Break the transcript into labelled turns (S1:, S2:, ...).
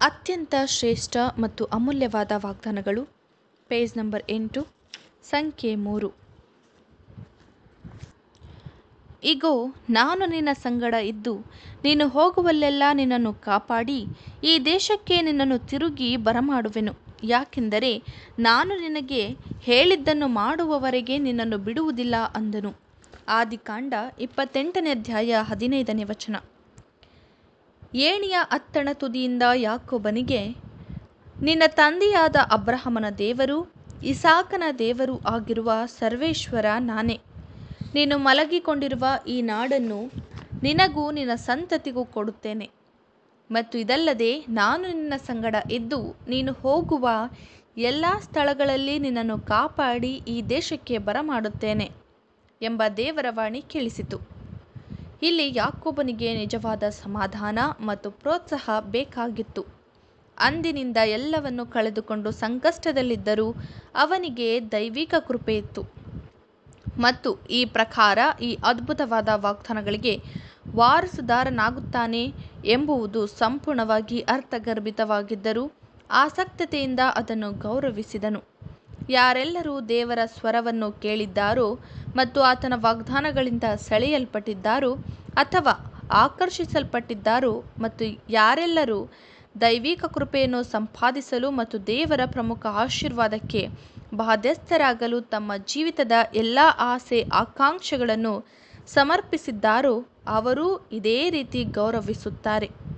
S1: ಅತ್ಯಂತ ಶ್ರೇಷ್ಠ ಮತ್ತು ಅಮೂಲ್ಯವಾದ ವಾಗ್ದಾನಗಳು ಪೇಜ್ ನಂಬರ್ ಎಂಟು ಸಂಖ್ಯೆ ಮೂರು ಇಗೋ ನಾನು ನಿನ್ನ ಸಂಗಡ ಇದ್ದು ನೀನು ಹೋಗುವಲ್ಲೆಲ್ಲ ನಿನ್ನನ್ನು ಕಾಪಾಡಿ ಈ ದೇಶಕ್ಕೆ ನಿನ್ನನ್ನು ತಿರುಗಿ ಬರಮಾಡುವೆನು ಯಾಕೆಂದರೆ ನಾನು ನಿನಗೆ ಹೇಳಿದ್ದನ್ನು ಮಾಡುವವರೆಗೆ ನಿನ್ನನ್ನು ಬಿಡುವುದಿಲ್ಲ ಅಂದನು ಆದಿಕಾಂಡ ಇಪ್ಪತ್ತೆಂಟನೇ ಅಧ್ಯಾಯ ಹದಿನೈದನೇ ವಚನ ಏಣಿಯ ಅತ್ತಣ ತುದಿಯಿಂದ ಯಾಕೋಬನಿಗೆ ನಿನ್ನ ತಂದೆಯಾದ ಅಬ್ರಹಮನ ದೇವರು ಇಸಾಕನ ದೇವರು ಆಗಿರುವ ಸರ್ವೇಶ್ವರ ನಾನೇ ನೀನು ಮಲಗಿಕೊಂಡಿರುವ ಈ ನಾಡನ್ನು ನಿನಗೂ ನಿನ್ನ ಸಂತತಿಗೂ ಕೊಡುತ್ತೇನೆ ಮತ್ತು ಇದಲ್ಲದೆ ನಾನು ನಿನ್ನ ಸಂಗಡ ಇದ್ದು ನೀನು ಹೋಗುವ ಎಲ್ಲ ಸ್ಥಳಗಳಲ್ಲಿ ನಿನ್ನನ್ನು ಕಾಪಾಡಿ ಈ ದೇಶಕ್ಕೆ ಬರಮಾಡುತ್ತೇನೆ ಎಂಬ ದೇವರ ವಾಣಿ ಕೇಳಿಸಿತು ಇಲ್ಲಿ ಯಾಕೋಬನಿಗೆ ನಿಜವಾದ ಸಮಾಧಾನ ಮತ್ತು ಪ್ರೋತ್ಸಾಹ ಬೇಕಾಗಿತ್ತು ಅಂದಿನಿಂದ ಎಲ್ಲವನ್ನು ಕಳೆದುಕೊಂಡು ಸಂಕಷ್ಟದಲ್ಲಿದ್ದರೂ ಅವನಿಗೆ ದೈವಿಕ ಕೃಪೆ ಇತ್ತು ಮತ್ತು ಈ ಪ್ರಕಾರ ಈ ಅದ್ಭುತವಾದ ವಾಗ್ದಾನಗಳಿಗೆ ವಾರಸುದಾರನಾಗುತ್ತಾನೆ ಎಂಬುವುದು ಸಂಪೂರ್ಣವಾಗಿ ಅರ್ಥಗರ್ಭಿತವಾಗಿದ್ದರೂ ಆಸಕ್ತತೆಯಿಂದ ಅದನ್ನು ಗೌರವಿಸಿದನು ಯಾರೆಲ್ಲರೂ ದೇವರ ಸ್ವರವನ್ನು ಕೇಳಿದ್ದಾರೋ ಮತ್ತು ಆತನ ವಾಗ್ದಾನಗಳಿಂದ ಸೆಳೆಯಲ್ಪಟ್ಟಿದ್ದಾರೋ ಅಥವಾ ಆಕರ್ಷಿಸಲ್ಪಟ್ಟಿದ್ದಾರೋ ಮತ್ತು ಯಾರೆಲ್ಲರೂ ದೈವಿಕ ಕೃಪೆಯನ್ನು ಸಂಪಾದಿಸಲು ಮತ್ತು ದೇವರ ಪ್ರಮುಖ ಆಶೀರ್ವಾದಕ್ಕೆ ಬಾಧ್ಯಸ್ಥರಾಗಲು ತಮ್ಮ ಜೀವಿತದ ಎಲ್ಲ ಆಸೆ ಆಕಾಂಕ್ಷೆಗಳನ್ನು ಸಮರ್ಪಿಸಿದ್ದಾರೋ ಅವರೂ ಇದೇ ರೀತಿ ಗೌರವಿಸುತ್ತಾರೆ